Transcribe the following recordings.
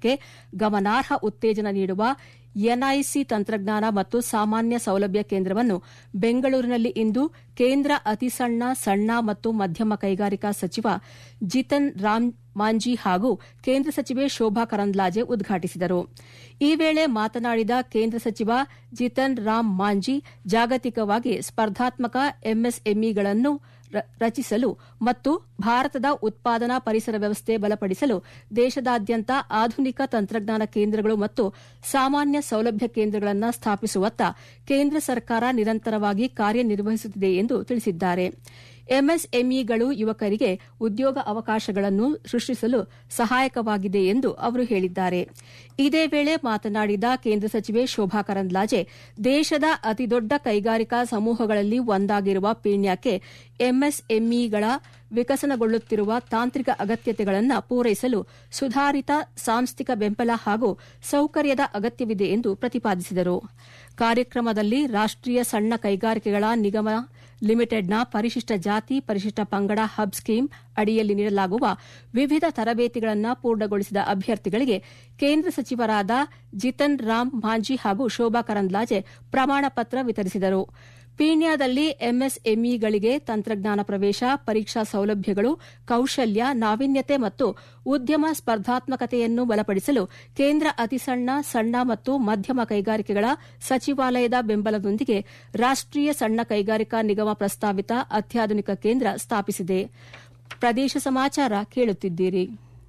ಕ್ಕೆ ಗಮನಾರ್ಹ ಉತ್ತೇಜನ ನೀಡುವ ಎನ್ಐಸಿ ತಂತ್ರಜ್ಞಾನ ಮತ್ತು ಸಾಮಾನ್ಯ ಸೌಲಭ್ಯ ಕೇಂದ್ರವನ್ನು ಬೆಂಗಳೂರಿನಲ್ಲಿ ಇಂದು ಕೇಂದ್ರ ಅತಿಸಣ್ಣ ಸಣ್ಣ ಮತ್ತು ಮಧ್ಯಮ ಕೈಗಾರಿಕಾ ಸಚಿವ ಜಿತನ್ ರಾಮ್ ಮಾಂಜಿ ಹಾಗೂ ಕೇಂದ್ರ ಸಚಿವೆ ಶೋಭಾ ಕರಂದ್ಲಾಜೆ ಉದ್ಘಾಟಿಸಿದರು ಈ ವೇಳೆ ಮಾತನಾಡಿದ ಕೇಂದ್ರ ಸಚಿವ ಜಿತನ್ ರಾಮ್ ಮಾಂಜಿ ಜಾಗತಿಕವಾಗಿ ಸ್ಪರ್ಧಾತ್ಮಕ ಎಂಎಸ್ಎಂಇಗಳನ್ನು ರಚಿಸಲು ಮತ್ತು ಭಾರತದ ಉತ್ಪಾದನಾ ಪರಿಸರ ವ್ಯವಸ್ಥೆ ಬಲಪಡಿಸಲು ದೇಶದಾದ್ಯಂತ ಆಧುನಿಕ ತಂತ್ರಜ್ಞಾನ ಕೇಂದ್ರಗಳು ಮತ್ತು ಸಾಮಾನ್ಯ ಸೌಲಭ್ಯ ಕೇಂದ್ರಗಳನ್ನು ಸ್ಥಾಪಿಸುವತ್ತ ಕೇಂದ್ರ ಸರ್ಕಾರ ನಿರಂತರವಾಗಿ ಕಾರ್ಯನಿರ್ವಹಿಸುತ್ತಿದೆ ಎಂದು ತಿಳಿಸಿದ್ದಾರೆ ಎಂಎಸ್ಎಂಇಗಳು ಯುವಕರಿಗೆ ಉದ್ಯೋಗ ಅವಕಾಶಗಳನ್ನು ಸೃಷ್ಟಿಸಲು ಸಹಾಯಕವಾಗಿದೆ ಎಂದು ಅವರು ಹೇಳಿದ್ದಾರೆ ಇದೇ ವೇಳೆ ಮಾತನಾಡಿದ ಕೇಂದ್ರ ಸಚಿವೆ ಶೋಭಾ ಕರಂದ್ಲಾಜೆ ದೇಶದ ಅತಿದೊಡ್ಡ ಕೈಗಾರಿಕಾ ಸಮೂಹಗಳಲ್ಲಿ ಒಂದಾಗಿರುವ ಪೀಣ್ಯಕ್ಕೆ ಎಂಎಸ್ಎಂಇಗಳ ವಿಕಸನಗೊಳ್ಳುತ್ತಿರುವ ತಾಂತ್ರಿಕ ಅಗತ್ಯತೆಗಳನ್ನು ಪೂರೈಸಲು ಸುಧಾರಿತ ಸಾಂಸ್ಥಿಕ ಬೆಂಬಲ ಹಾಗೂ ಸೌಕರ್ಯದ ಅಗತ್ಯವಿದೆ ಎಂದು ಪ್ರತಿಪಾದಿಸಿದರು ಕಾರ್ಯಕ್ರಮದಲ್ಲಿ ರಾಷ್ಟೀಯ ಸಣ್ಣ ಕೈಗಾರಿಕೆಗಳ ನಿಗಮ ಲಿಮಿಟೆಡ್ನ ಪರಿಶಿಷ್ಟ ಜಾತಿ ಪರಿಶಿಷ್ಟ ಪಂಗಡ ಹಬ್ ಸ್ಕೀಮ್ ಅಡಿಯಲ್ಲಿ ನೀಡಲಾಗುವ ವಿವಿಧ ತರಬೇತಿಗಳನ್ನು ಪೂರ್ಣಗೊಳಿಸಿದ ಅಭ್ಯರ್ಥಿಗಳಿಗೆ ಕೇಂದ್ರ ಸಚಿವರಾದ ಜಿತನ್ ರಾಮ್ ಮಾಂಜಿ ಹಾಗೂ ಶೋಭಾ ಕರಂದ್ಲಾಜೆ ಪ್ರಮಾಣ ಪತ್ರ ವಿತರಿಸಿದರು ಪೀಣ್ಯದಲ್ಲಿ ಎಂಎಸ್ಎಂಇಗಳಿಗೆ ತಂತ್ರಜ್ಞಾನ ಪ್ರವೇಶ ಪರೀಕ್ಷಾ ಸೌಲಭ್ಯಗಳು ಕೌಶಲ್ಯ ನಾವೀನ್ಯತೆ ಮತ್ತು ಉದ್ಯಮ ಸ್ಪರ್ಧಾತ್ಮಕತೆಯನ್ನು ಬಲಪಡಿಸಲು ಕೇಂದ್ರ ಅತಿಸಣ್ಣ ಸಣ್ಣ ಮತ್ತು ಮಧ್ಯಮ ಕೈಗಾರಿಕೆಗಳ ಸಚಿವಾಲಯದ ಬೆಂಬಲದೊಂದಿಗೆ ರಾಷ್ಟೀಯ ಸಣ್ಣ ಕೈಗಾರಿಕಾ ನಿಗಮ ಪ್ರಸ್ತಾವಿತ ಅತ್ಯಾಧುನಿಕ ಕೇಂದ್ರ ಸ್ಥಾಪಿಸಿದೆ ಪ್ರದೇಶ ಸಮಾಚಾರ ಕೇಳುತ್ತಿದ್ದೀರಿ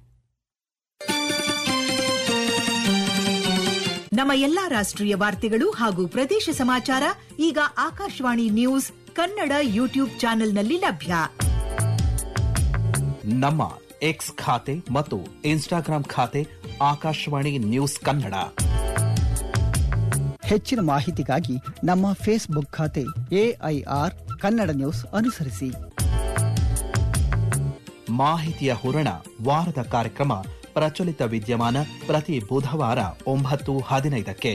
ನಮ್ಮ ಎಲ್ಲಾ ರಾಷ್ಟ್ರೀಯ ವಾರ್ತೆಗಳು ಹಾಗೂ ಪ್ರದೇಶ ಸಮಾಚಾರ ಈಗ ಆಕಾಶವಾಣಿ ನ್ಯೂಸ್ ಕನ್ನಡ ಯೂಟ್ಯೂಬ್ ಚಾನೆಲ್ನಲ್ಲಿ ಲಭ್ಯ ನಮ್ಮ ಎಕ್ಸ್ ಖಾತೆ ಮತ್ತು ಇನ್ಸ್ಟಾಗ್ರಾಂ ಖಾತೆ ಆಕಾಶವಾಣಿ ನ್ಯೂಸ್ ಕನ್ನಡ ಹೆಚ್ಚಿನ ಮಾಹಿತಿಗಾಗಿ ನಮ್ಮ ಫೇಸ್ಬುಕ್ ಖಾತೆ ಎಐಆರ್ ಕನ್ನಡ ನ್ಯೂಸ್ ಅನುಸರಿಸಿ ಮಾಹಿತಿಯ ಹೂರಣ ವಾರದ ಕಾರ್ಯಕ್ರಮ ಪ್ರಚಲಿತ ವಿದ್ಯಮಾನ ಪ್ರತಿ ಬುಧವಾರ ಒಂಬತ್ತು ಹದಿನೈದಕ್ಕೆ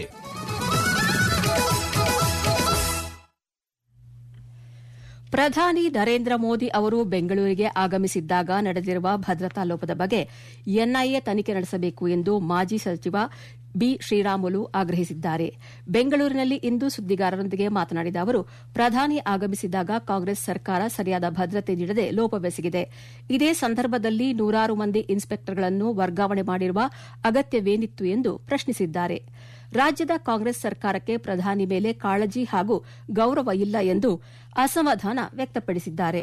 ಪ್ರಧಾನಿ ನರೇಂದ್ರ ಮೋದಿ ಅವರು ಬೆಂಗಳೂರಿಗೆ ಆಗಮಿಸಿದ್ದಾಗ ನಡೆದಿರುವ ಭದ್ರತಾ ಲೋಪದ ಬಗ್ಗೆ ಎನ್ಐಎ ತನಿಖೆ ನಡೆಸಬೇಕು ಎಂದು ಮಾಜಿ ಸಚಿವ ಬಿ ಶ್ರೀರಾಮುಲು ಆಗ್ರಹಿಸಿದ್ದಾರೆ ಬೆಂಗಳೂರಿನಲ್ಲಿ ಇಂದು ಸುದ್ದಿಗಾರರೊಂದಿಗೆ ಮಾತನಾಡಿದ ಅವರು ಪ್ರಧಾನಿ ಆಗಮಿಸಿದಾಗ ಕಾಂಗ್ರೆಸ್ ಸರ್ಕಾರ ಸರಿಯಾದ ಭದ್ರತೆ ನೀಡದೆ ಲೋಪವೆಸಗಿದೆ ಇದೇ ಸಂದರ್ಭದಲ್ಲಿ ನೂರಾರು ಮಂದಿ ಇನ್ಸ್ಪೆಕ್ಟರ್ಗಳನ್ನು ವರ್ಗಾವಣೆ ಮಾಡಿರುವ ಅಗತ್ಯವೇನಿತ್ತು ಎಂದು ಪ್ರಶ್ನಿಸಿದ್ದಾರೆ ರಾಜ್ಯದ ಕಾಂಗ್ರೆಸ್ ಸರ್ಕಾರಕ್ಕೆ ಪ್ರಧಾನಿ ಮೇಲೆ ಕಾಳಜಿ ಹಾಗೂ ಗೌರವ ಇಲ್ಲ ಎಂದು ಅಸಮಾಧಾನ ವ್ಯಕ್ತಪಡಿಸಿದ್ದಾರೆ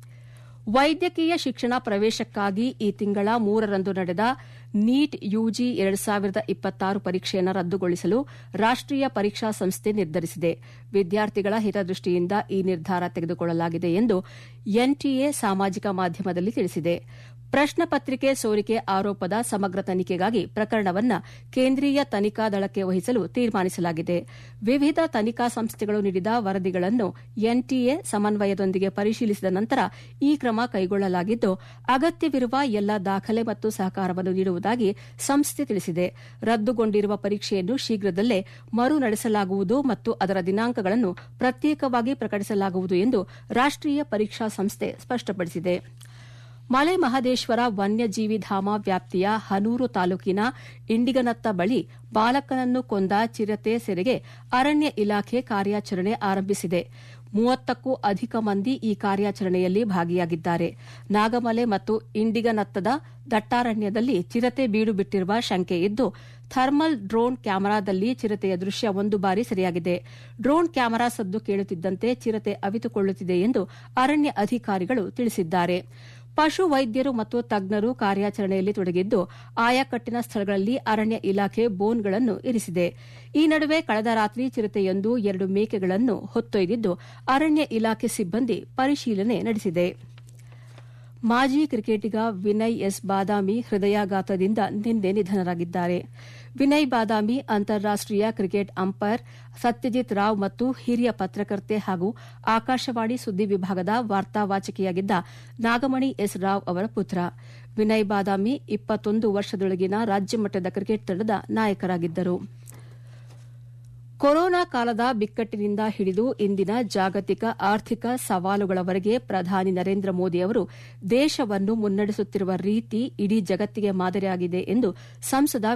ವೈದ್ಯಕೀಯ ಶಿಕ್ಷಣ ಪ್ರವೇಶಕ್ಕಾಗಿ ಈ ತಿಂಗಳ ಮೂರರಂದು ನಡೆದ ನೀಟ್ ಯುಜಿ ಎರಡು ಸಾವಿರದ ಇಪ್ಪತ್ತಾರು ಪರೀಕ್ಷೆಯನ್ನು ರದ್ದುಗೊಳಿಸಲು ರಾಷ್ಟೀಯ ಪರೀಕ್ಷಾ ಸಂಸ್ಥೆ ನಿರ್ಧರಿಸಿದೆ ವಿದ್ಯಾರ್ಥಿಗಳ ಹಿತದೃಷ್ಟಿಯಿಂದ ಈ ನಿರ್ಧಾರ ತೆಗೆದುಕೊಳ್ಳಲಾಗಿದೆ ಎಂದು ಎನ್ಟಿಎ ಸಾಮಾಜಿಕ ಮಾಧ್ಯಮದಲ್ಲಿ ತಿಳಿಸಿದೆ ಪ್ರಶ್ನೆ ಪತ್ರಿಕೆ ಸೋರಿಕೆ ಆರೋಪದ ಸಮಗ್ರ ತನಿಖೆಗಾಗಿ ಪ್ರಕರಣವನ್ನು ಕೇಂದ್ರೀಯ ತನಿಖಾ ದಳಕ್ಕೆ ವಹಿಸಲು ತೀರ್ಮಾನಿಸಲಾಗಿದೆ ವಿವಿಧ ತನಿಖಾ ಸಂಸ್ಥೆಗಳು ನೀಡಿದ ವರದಿಗಳನ್ನು ಎನ್ಟಿಎ ಸಮನ್ವಯದೊಂದಿಗೆ ಪರಿಶೀಲಿಸಿದ ನಂತರ ಈ ಕ್ರಮ ಕೈಗೊಳ್ಳಲಾಗಿದ್ದು ಅಗತ್ಯವಿರುವ ಎಲ್ಲ ದಾಖಲೆ ಮತ್ತು ಸಹಕಾರವನ್ನು ನೀಡುವುದಾಗಿ ಸಂಸ್ಥೆ ತಿಳಿಸಿದೆ ರದ್ದುಗೊಂಡಿರುವ ಪರೀಕ್ಷೆಯನ್ನು ಶೀಘ್ರದಲ್ಲೇ ಮರು ನಡೆಸಲಾಗುವುದು ಮತ್ತು ಅದರ ದಿನಾಂಕಗಳನ್ನು ಪ್ರತ್ಯೇಕವಾಗಿ ಪ್ರಕಟಿಸಲಾಗುವುದು ಎಂದು ರಾಷ್ಟೀಯ ಪರೀಕ್ಷಾ ಸಂಸ್ಥೆ ಸ್ಪಷ್ಟಪಡಿಸಿದೆ ಮಲೆ ಮಹದೇಶ್ವರ ವನ್ಯಜೀವಿ ಧಾಮ ವ್ಯಾಪ್ತಿಯ ಹನೂರು ತಾಲೂಕಿನ ಇಂಡಿಗನತ್ತ ಬಳಿ ಬಾಲಕನನ್ನು ಕೊಂದ ಚಿರತೆ ಸೆರೆಗೆ ಅರಣ್ಯ ಇಲಾಖೆ ಕಾರ್ಯಾಚರಣೆ ಆರಂಭಿಸಿದೆ ಮೂವತ್ತಕ್ಕೂ ಅಧಿಕ ಮಂದಿ ಈ ಕಾರ್ಯಾಚರಣೆಯಲ್ಲಿ ಭಾಗಿಯಾಗಿದ್ದಾರೆ ನಾಗಮಲೆ ಮತ್ತು ಇಂಡಿಗನತ್ತದ ದಟ್ಟಾರಣ್ಯದಲ್ಲಿ ಚಿರತೆ ಬೀಡು ಬಿಟ್ಟಿರುವ ಶಂಕೆ ಇದ್ದು ಥರ್ಮಲ್ ಡ್ರೋನ್ ಕ್ಯಾಮೆರಾದಲ್ಲಿ ಚಿರತೆಯ ದೃಶ್ಯ ಒಂದು ಬಾರಿ ಸೆರೆಯಾಗಿದೆ ಡ್ರೋನ್ ಕ್ಯಾಮೆರಾ ಸದ್ದು ಕೇಳುತ್ತಿದ್ದಂತೆ ಚಿರತೆ ಅವಿತುಕೊಳ್ಳುತ್ತಿದೆ ಎಂದು ಅರಣ್ಯ ಅಧಿಕಾರಿಗಳು ತಿಳಿಸಿದ್ದಾರೆ ಪಶು ವೈದ್ಯರು ಮತ್ತು ತಜ್ಞರು ಕಾರ್ಯಾಚರಣೆಯಲ್ಲಿ ತೊಡಗಿದ್ದು ಆಯಾಕಟ್ಟಿನ ಸ್ಥಳಗಳಲ್ಲಿ ಅರಣ್ಯ ಇಲಾಖೆ ಬೋನ್ಗಳನ್ನು ಇರಿಸಿದೆ ಈ ನಡುವೆ ಕಳೆದ ರಾತ್ರಿ ಚಿರತೆಯೊಂದು ಎರಡು ಮೇಕೆಗಳನ್ನು ಹೊತ್ತೊಯ್ದಿದ್ದು ಅರಣ್ಯ ಇಲಾಖೆ ಸಿಬ್ಬಂದಿ ಪರಿಶೀಲನೆ ನಡೆಸಿದೆ ಮಾಜಿ ಕ್ರಿಕೆಟಿಗ ವಿನಯ್ ಎಸ್ ಬಾದಾಮಿ ಹೃದಯಾಘಾತದಿಂದ ನಿನ್ನೆ ನಿಧನರಾಗಿದ್ದಾರೆ ವಿನಯ್ ಬಾದಾಮಿ ಅಂತಾರಾಷ್ಟೀಯ ಕ್ರಿಕೆಟ್ ಅಂಪೈರ್ ಸತ್ಯಜಿತ್ ರಾವ್ ಮತ್ತು ಹಿರಿಯ ಪತ್ರಕರ್ತೆ ಹಾಗೂ ಆಕಾಶವಾಣಿ ಸುದ್ದಿ ವಿಭಾಗದ ವಾರ್ತಾವಾಚಕಿಯಾಗಿದ್ದ ನಾಗಮಣಿ ಎಸ್ ರಾವ್ ಅವರ ಪುತ್ರ ವಿನಯ್ ಬಾದಾಮಿ ಇಪ್ಪತ್ತೊಂದು ವರ್ಷದೊಳಗಿನ ರಾಜ್ಯಮಟ್ಟದ ಕ್ರಿಕೆಟ್ ತಂಡದ ನಾಯಕರಾಗಿದ್ದರು ಕೊರೋನಾ ಕಾಲದ ಬಿಕ್ಕಟ್ಟಿನಿಂದ ಹಿಡಿದು ಇಂದಿನ ಜಾಗತಿಕ ಆರ್ಥಿಕ ಸವಾಲುಗಳವರೆಗೆ ಪ್ರಧಾನಿ ನರೇಂದ್ರ ಮೋದಿ ಅವರು ದೇಶವನ್ನು ಮುನ್ನಡೆಸುತ್ತಿರುವ ರೀತಿ ಇಡೀ ಜಗತ್ತಿಗೆ ಮಾದರಿಯಾಗಿದೆ ಎಂದು ಸಂಸದ